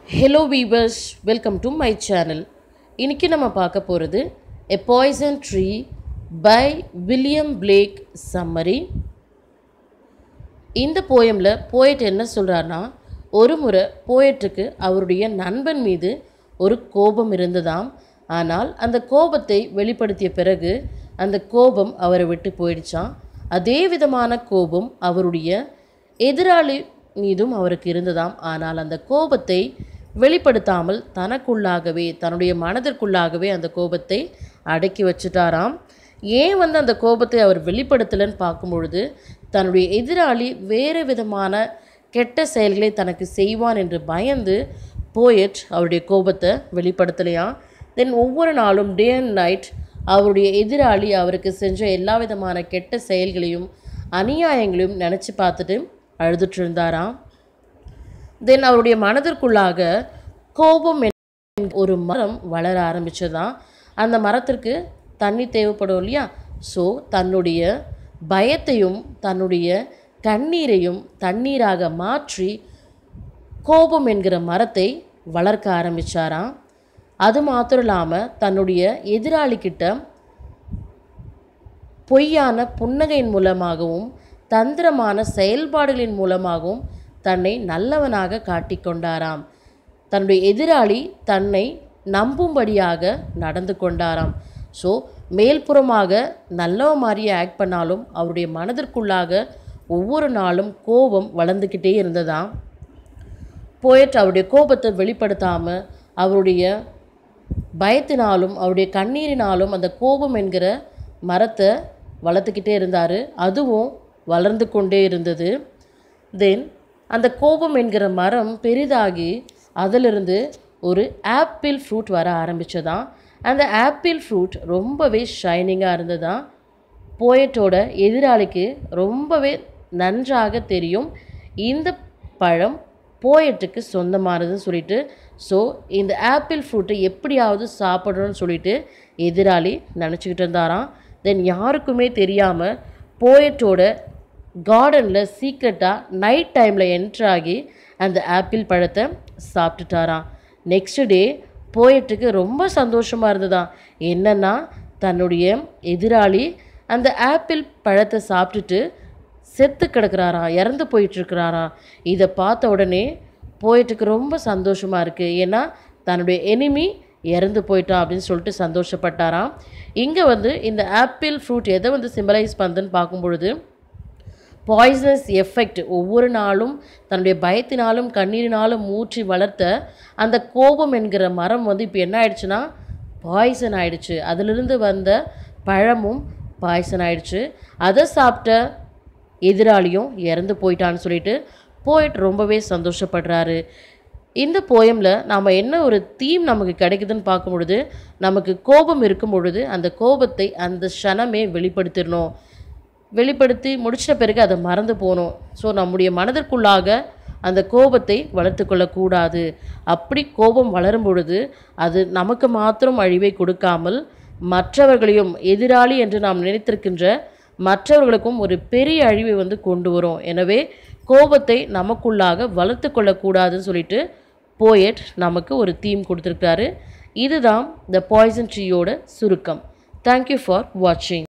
hello viewers welcome to my channel இன்றைக்கி நம்ம பார்க்க போகிறது a poison tree by William Blake summary இந்த போயமில் போயட் என்ன சொல்கிறாருன்னா ஒரு முறை போயட்டுக்கு அவருடைய நண்பன் மீது ஒரு கோபம் இருந்ததாம் ஆனால் அந்த கோபத்தை வெளிப்படுத்திய பிறகு அந்த கோபம் அவரை விட்டு போயிடுச்சாம் அதே விதமான கோபம் அவருடைய எதிராளி மீதும் அவருக்கு இருந்ததாம் ஆனால் அந்த கோபத்தை வெளிப்படுத்தாமல் தனக்குள்ளாகவே தன்னுடைய மனதிற்குள்ளாகவே அந்த கோபத்தை அடக்கி வச்சுட்டாராம் ஏன் வந்து அந்த கோபத்தை அவர் வெளிப்படுத்தலைன்னு பார்க்கும் பொழுது தன்னுடைய எதிராளி வேறு விதமான கெட்ட செயல்களை தனக்கு செய்வான் என்று பயந்து போயட் அவருடைய கோபத்தை வெளிப்படுத்தலையாம் தென் ஒவ்வொரு நாளும் டே அண்ட் நைட் அவருடைய எதிராளி அவருக்கு செஞ்ச எல்லா விதமான கெட்ட செயல்களையும் அநியாயங்களையும் நினச்சி பார்த்துட்டு அழுதுட்டு இருந்தாராம் தென் அவருடைய மனதிற்குள்ளாக கோபம் என்ற ஒரு மரம் வளர ஆரம்பிச்சதாம் அந்த மரத்திற்கு தண்ணி தேவைப்படும் இல்லையா ஸோ தன்னுடைய பயத்தையும் தன்னுடைய கண்ணீரையும் தண்ணீராக மாற்றி கோபம் என்கிற மரத்தை வளர்க்க ஆரம்பிச்சாராம் அது மாத்திரம் இல்லாமல் தன்னுடைய எதிராளிக்கிட்ட பொய்யான புன்னகையின் மூலமாகவும் தந்திரமான செயல்பாடுகளின் மூலமாகவும் தன்னை நல்லவனாக காட்டிக்கொண்டாராம் தன்னுடைய எதிராளி தன்னை நம்பும்படியாக நடந்து கொண்டாராம் ஸோ மேல்புறமாக நல்லவ மாதிரியே ஆக்ட் பண்ணாலும் அவருடைய மனதிற்குள்ளாக ஒவ்வொரு நாளும் கோபம் வளர்ந்துக்கிட்டே இருந்ததாம் போயட் அவருடைய கோபத்தை வெளிப்படுத்தாமல் அவருடைய பயத்தினாலும் அவருடைய கண்ணீரினாலும் அந்த கோபம் என்கிற மரத்தை வளர்த்துக்கிட்டே இருந்தார் அதுவும் வளர்ந்து கொண்டே இருந்தது தென் அந்த கோபம் என்கிற மரம் பெரிதாகி அதிலிருந்து ஒரு ஆப்பிள் ஃப்ரூட் வர ஆரம்பித்ததாம் அந்த ஆப்பிள் ஃப்ரூட் ரொம்பவே ஷைனிங்காக இருந்ததாம் போயட்டோட எதிராளிக்கு ரொம்பவே நன்றாக தெரியும் இந்த பழம் போயட்டுக்கு சொந்தமானதுன்னு சொல்லிட்டு ஸோ இந்த ஆப்பிள் ஃப்ரூட்டை எப்படியாவது சாப்பிடணும்னு சொல்லிட்டு எதிராளி நினச்சிக்கிட்டு இருந்தாராம் தென் யாருக்குமே தெரியாமல் போயட்டோட கார்டனில் சீக்ரெட்டாக நைட் டைமில் என்ட்ராகி அந்த ஆப்பிள் பழத்தை சாப்பிட்டுட்டாராம் நெக்ஸ்ட் டே போயட்டுக்கு ரொம்ப சந்தோஷமாக இருந்ததாம் என்னென்னா தன்னுடைய எதிராளி அந்த ஆப்பிள் பழத்தை சாப்பிட்டுட்டு செத்து கிடக்குறாராம் இறந்து போயிட்டுருக்கிறாராம் இதை பார்த்த உடனே போயிட்டுக்கு ரொம்ப சந்தோஷமாக இருக்குது ஏன்னா தன்னுடைய எனிமி இறந்து போயிட்டான் அப்படின்னு சொல்லிட்டு சந்தோஷப்பட்டாராம் இங்கே வந்து இந்த ஆப்பிள் ஃப்ரூட் எதை வந்து சிம்பலைஸ் பண்ணுதுன்னு பார்க்கும் பொழுது பாய்சனஸ் எஃபெக்ட் ஒவ்வொரு நாளும் தன்னுடைய பயத்தினாலும் கண்ணீரினாலும் மூற்றி வளர்த்த அந்த கோபம் என்கிற மரம் வந்து இப்போ என்ன ஆயிடுச்சுன்னா பாய்சன் ஆயிடுச்சு அதிலிருந்து வந்த பழமும் பாய்சன் ஆயிடுச்சு அதை சாப்பிட்ட எதிராளியும் இறந்து போயிட்டான்னு சொல்லிட்டு போயிட் ரொம்பவே சந்தோஷப்படுறாரு இந்த போயமில் நாம் என்ன ஒரு தீம் நமக்கு கிடைக்குதுன்னு பார்க்கும் பொழுது நமக்கு கோபம் இருக்கும் பொழுது அந்த கோபத்தை அந்த க்ஷணமே வெளிப்படுத்திடணும் வெளிப்படுத்தி முடிச்சிட்ட பிறகு அதை மறந்து போகணும் ஸோ நம்முடைய மனதிற்குள்ளாக அந்த கோபத்தை வளர்த்து கொள்ளக்கூடாது அப்படி கோபம் வளரும் பொழுது அது நமக்கு மாத்திரம் அழிவை கொடுக்காமல் மற்றவர்களையும் எதிராளி என்று நாம் நினைத்திருக்கின்ற மற்றவர்களுக்கும் ஒரு பெரிய அழிவை வந்து கொண்டு வரும் எனவே கோபத்தை நமக்குள்ளாக வளர்த்து கொள்ளக்கூடாதுன்னு சொல்லிட்டு போயட் நமக்கு ஒரு தீம் கொடுத்துருக்காரு இதுதான் த பாய்சன் ட்ரீயோட சுருக்கம் தேங்க்யூ ஃபார் வாட்சிங்